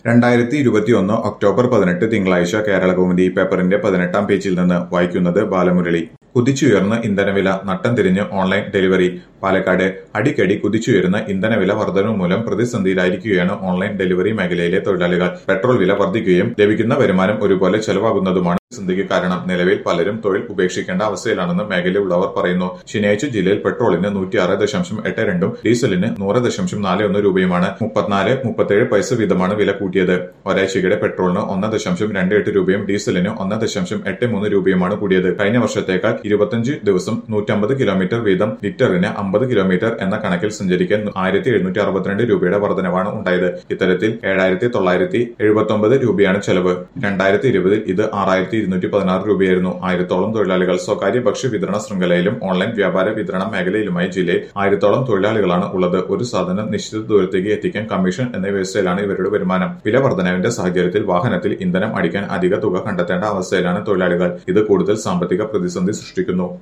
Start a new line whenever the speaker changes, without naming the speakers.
രണ്ടായിരത്തി ഇരുപത്തിയൊന്ന് ഒക്ടോബർ പതിനെട്ട് തിങ്കളാഴ്ച കേരളകൗമുദി പേപ്പറിന്റെ പതിനെട്ടാം പേജിൽ നിന്ന് വായിക്കുന്നത് ബാലമുരളി കുതിച്ചുയർന്ന ഇന്ധനവില നട്ടം തിരിഞ്ഞ് ഓൺലൈൻ ഡെലിവറി പാലക്കാട് അടിക്കടി കുതിച്ചുയരുന്ന ഇന്ധനവില വർധനവ് മൂലം പ്രതിസന്ധിയിലായിരിക്കുകയാണ് ഓൺലൈൻ ഡെലിവറി മേഖലയിലെ തൊഴിലാളികൾ പെട്രോൾ വില വർദ്ധിക്കുകയും ലഭിക്കുന്ന വരുമാനം ഒരുപോലെ ചെലവാകുന്നതുമാണ് പ്രതിസന്ധിക്ക് കാരണം നിലവിൽ പലരും തൊഴിൽ ഉപേക്ഷിക്കേണ്ട അവസ്ഥയിലാണെന്ന് മേഖലയുള്ളവർ പറയുന്നു ശനിയാഴ്ച ജില്ലയിൽ പെട്രോളിന് നൂറ്റിയാറ് ദശാംശം എട്ട് രണ്ടും ഡീസലിന് നൂറ് ദശാംശം നാല് ഒന്ന് രൂപയുമാണ് മുപ്പത്തിനാല് മുപ്പത്തേഴ് പൈസ വീതമാണ് വില കൂട്ടിയത് ഒരാഴ്ചയ്ക്കിടെ പെട്രോളിന് ഒന്ന് ദശാംശം രണ്ട് എട്ട് രൂപയും ഡീസലിന് ഒന്ന് ദശാംശം എട്ട് മൂന്ന് രൂപയുമാണ് കൂടിയത് കഴിഞ്ഞ വർഷത്തേക്കാൾ ഇരുപത്തിയഞ്ച് ദിവസം നൂറ്റമ്പത് കിലോമീറ്റർ വീതം ലിറ്ററിന് അമ്പത് കിലോമീറ്റർ എന്ന കണക്കിൽ സഞ്ചരിക്കാൻ ആയിരത്തി എഴുന്നൂറ്റി അറുപത്തിരണ്ട് രൂപയുടെ വർധനവാണ് ഉണ്ടായത് ഇത്തരത്തിൽ ഏഴായിരത്തി തൊള്ളായിരത്തി എഴുപത്തി ഒമ്പത് രൂപയാണ് ചെലവ് രണ്ടായിരത്തി ഇരുപതിൽ ഇത് ആറായിരത്തി ഇരുന്നൂറ്റി പതിനാറ് രൂപയായിരുന്നു ആയിരത്തോളം തൊഴിലാളികൾ സ്വകാര്യ ഭക്ഷ്യ വിതരണ ശൃംഖലയിലും ഓൺലൈൻ വ്യാപാര വിതരണ മേഖലയിലുമായി ജില്ലയിൽ ആയിരത്തോളം തൊഴിലാളികളാണ് ഉള്ളത് ഒരു സാധനം നിശ്ചിത ദൂരത്തേക്ക് എത്തിക്കാൻ കമ്മീഷൻ എന്ന വ്യവസ്ഥയിലാണ് ഇവരുടെ വരുമാനം വില വർധനവിന്റെ സാഹചര്യത്തിൽ വാഹനത്തിൽ ഇന്ധനം അടിക്കാൻ അധിക തുക കണ്ടെത്തേണ്ട അവസ്ഥയിലാണ് തൊഴിലാളികൾ ഇത് കൂടുതൽ സാമ്പത്തിക പ്രതിസന്ധി സൃഷ്ടിക്കുന്നു